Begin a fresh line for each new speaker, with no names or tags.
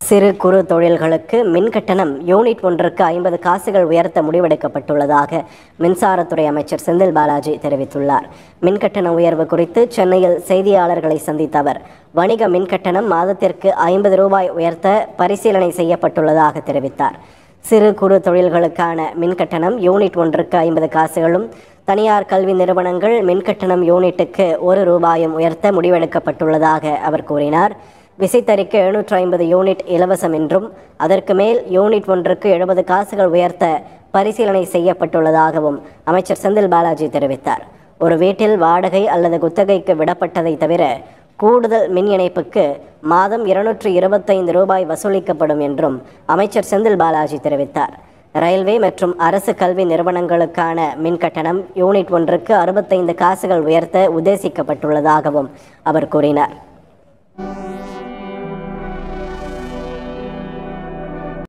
சிறு குறு தொழில்களுக்கு மின் கட்டணம் யூனிட் ஒன்றுக்கு ஐம்பது காசுகள் உயர்த்த முடிவெடுக்கப்பட்டுள்ளதாக மின்சாரத்துறை அமைச்சர் செந்தில் பாலாஜி தெரிவித்துள்ளார் மின் கட்டண உயர்வு குறித்து சென்னையில் செய்தியாளர்களை சந்தித்த அவர் வணிக மின் கட்டணம் மாதத்திற்கு ஐம்பது ரூபாய் உயர்த்த பரிசீலனை செய்யப்பட்டுள்ளதாக தெரிவித்தார் சிறு குறு தொழில்களுக்கான மின் கட்டணம் யூனிட் ஒன்றுக்கு ஐம்பது காசுகளும் தனியார் கல்வி நிறுவனங்கள் மின் கட்டணம் யூனிட்டுக்கு ஒரு ரூபாயும் உயர்த்த முடிவெடுக்கப்பட்டுள்ளதாக அவர் கூறினார் விசைத்தறிக்கு எழுநூற்று ஐம்பது யூனிட் இலவசம் என்றும் அதற்கு மேல் யூனிட் ஒன்றுக்கு எழுபது காசுகள் உயர்த்த பரிசீலனை செய்யப்பட்டுள்ளதாகவும் அமைச்சர் செந்தில் பாலாஜி தெரிவித்தார் ஒரு வீட்டில் வாடகை அல்லது குத்தகைக்கு விடப்பட்டதை தவிர கூடுதல் மின் இணைப்புக்கு மாதம் இருநூற்று இருபத்தைந்து ரூபாய் வசூலிக்கப்படும் என்றும் அமைச்சர் செந்தில் பாலாஜி தெரிவித்தார் ரயில்வே மற்றும் அரசு கல்வி நிறுவனங்களுக்கான மின் கட்டணம் யூனிட் ஒன்றுக்கு அறுபத்தைந்து காசுகள் உயர்த்த உத்தேசிக்கப்பட்டுள்ளதாகவும் அவர் கூறினார்